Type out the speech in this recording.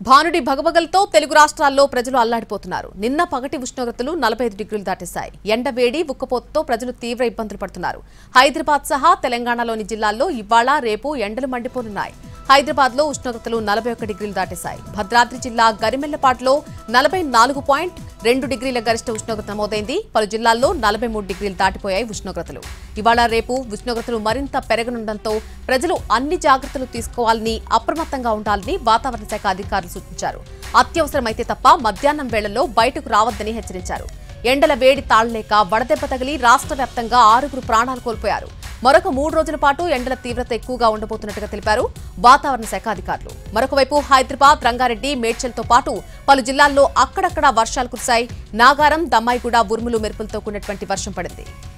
భానుడి భగభగలతో తెలుగు రాష్ట్రాల్లో ప్రజలు అల్లాడిపోతున్నారు నిన్న పగటి ఉష్ణోగ్రతలు నలభై ఐదు డిగ్రీలు దాటేశాయి ఎండ వేడి ఉక్కపోతతో ప్రజలు తీవ్ర ఇబ్బందులు పడుతున్నారు హైదరాబాద్ సహా తెలంగాణలోని జిల్లాల్లో ఇవాళ రేపు ఎండలు మండిపోనున్నాయి హైదరాబాద్ లో ఉష్ణోగ్రతలు నలభై ఒక్క డిగ్రీలు దాటేశాయి భద్రాద్రి జిల్లా గరిమెళ్లపాటులో నలభై నాలుగు పాయింట్ రెండు డిగ్రీల గరిష్ట ఉష్ణోగ్రత నమోదైంది పలు జిల్లాల్లో నలభై మూడు డిగ్రీలు దాటిపోయాయి ఉష్ణోగ్రతలు ఇవాళ రేపు ఉష్ణోగ్రతలు మరింత పెరగనుండటంతో ప్రజలు అన్ని జాగ్రత్తలు తీసుకోవాలని అప్రమత్తంగా ఉండాలని వాతావరణ శాఖ అధికారులు సూచించారు అత్యవసరమైతే తప్ప మధ్యాహ్నం వేళల్లో బయటకు రావద్దని హెచ్చరించారు ఎండల వేడి తాళలేక వడదెబ్బ తగిలి రాష్ట్ర వ్యాప్తంగా ఆరుగురు ప్రాణాలు కోల్పోయారు మరొక మూడు రోజుల పాటు ఎండల తీవ్రత ఎక్కువగా ఉండబోతున్నట్టుగా తెలిపారు వాతావరణ శాఖ అధికారులు మరొక వైపు హైదరాబాద్ రంగారెడ్డి మేడ్చల్తో పాటు పలు జిల్లాల్లో అక్కడక్కడా వర్షాలు కురిశాయి నాగారం దమ్మాయిగూడ ఉరుములు మెరుపులతో కూడినటువంటి వర్షం పడింది